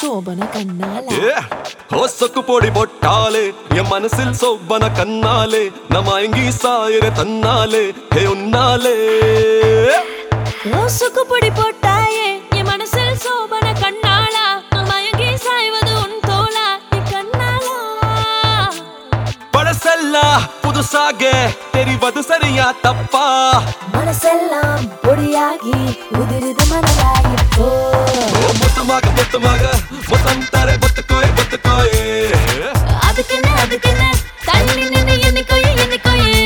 சோபன கண்ணால ಹೊಸಕು ಪೊಡಿ ಬೊಟ್ಟಾಲೆ ಎ ಮನಸ್ಸಿಲ್ ಸೊಬ್ಬನ ಕನ್ನಾಲೆ ನಮ್ಮ ಅಂಗಿ ಸಾಯರೆ ತನ್ನಾಲೆ ಹೇ ಉನ್ನಾಲೆ ரோசுக்கு பொடி போட்டாயே என் மனசில் சோபன கண்ணாளா மயங்கி சாய்வது உன் தோளா நீ கண்ணாளா பழசெಲ್ಲ புதுசாக தெரிவது சரியா தப்பா மனசெல்லாம் பொடியாகி உதிருது மனதாயிப்போ ஓ, மொத்தமாக மொத்தமாக மொத்தம் தர பொத்துக்கோயே பொத்துக்கோயே அதுக்குன்னு அதுக்குன்னு தள்ளி நின்னு என்னைக்கோயே என்னைக்கோயே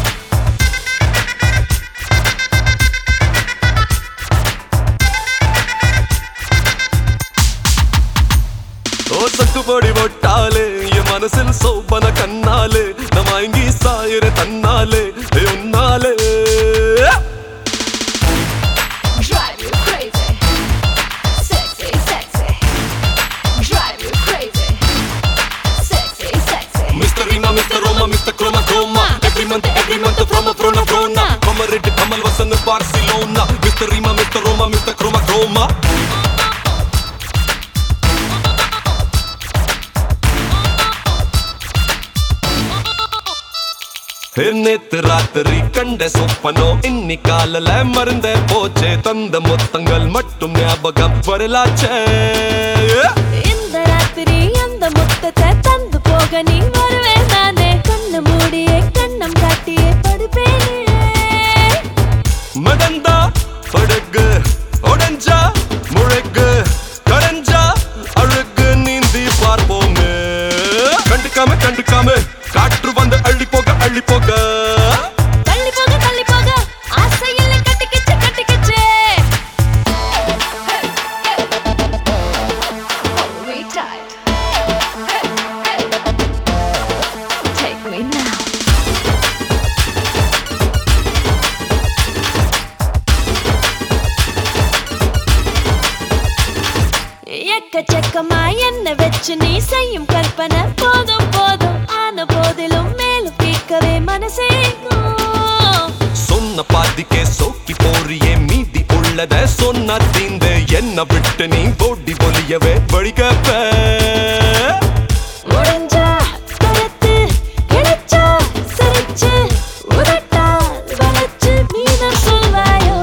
ஓ சக்கு பொடி பொட்டாலே என் மனசில் சோபன கண்ணாலே நம்ம ಅಂಗಿ ಸಾಯರೆ ತನ್ನಾಲೆ ಹೇ ಉನ್ನಾಲೆ Drive you crazy. Sexy, sexy. Drive you crazy. Sexy, sexy. Mr. Rima, Mr. Roma, Mr. Chroma Chroma Every month, every month from a Frona Frona Come red, Kamal Vasan, Barcelona Mr. Rima, Mr. Roma, Mr. Chroma Chroma நேத்து ராத்திரி கண்ட சொப்பனோ இன்னி காலல மருந்த போச்சே தந்த மொத்தங்கள் மட்டும் ஞாபகம் வரலாச்சே இந்த ராத்திரி அந்த முத்தத்தை தந்து போக நீ வருவே நானே கண்ணு மூடியே கண்ணம் காட்டியே படுப்பேனே மடந்தா படகு உடஞ்சா முழகு கடைஞ்சா அழகு நீந்தி பார்ப்போமே கண்டுக்காம கண்டுக்காம காற்று வந்து அள்ளி போக அள்ளி போக தள்ளி போக தள்ளி போக ஆசையில கட்டிக்கிச்சு கட்டிக்கிச்சு Hold me tight. Take me now. எக்கச்சக்கமா என்ன வச்சு நீ செய்யும் கற்பனை போதும் போதும் ஆன போதிலும் மேலும் கேட்கவே மனசேங்கும் சொன்ன பாதிக்கே சோக்கி போறியே மீதி உள்ளத சொன்ன தீந்த என்ன விட்டு நீ ஓடி ஒலியவே வழிகப்ப முடிஞ்சா துரத்து கிடைச்சா சிரிச்சு உதட்டா வளைச்சு மீனம் சொல்வாயோ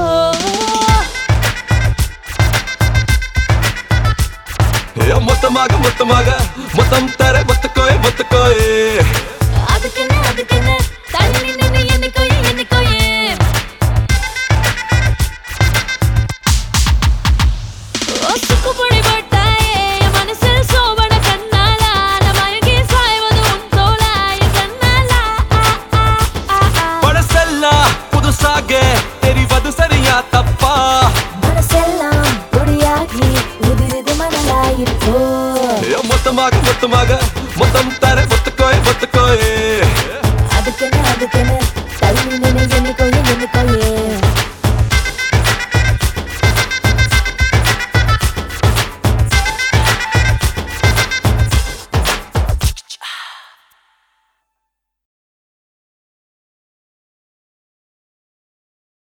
ஏ, மொத்தமாக மொத்தமாக மொத்தம் தர ஒத்துக்கோயே ஒத்துக்கோயே அதுக்குன்னு அதுக்குன்னு தள்ளி நின்னு என்னைக்கோயே என்னைக்கோயே ஒசுக்கு பொடி போட்டாயே என் மனசில் சோபன கண்ணாலா நான் மயங்கி சாய்வது உன் தோளா என் கண்ணாலா ஆ, ஆ, ஆ, ஆ. பழசெல்ல புதுசாக தெரிவது சரியா தப்பா மனசெல்லாம் பொடியாகி உதிருது மணலாயிருப்போ ஏ, மொத்தமாக மொத்தமாக மொத்தம் தர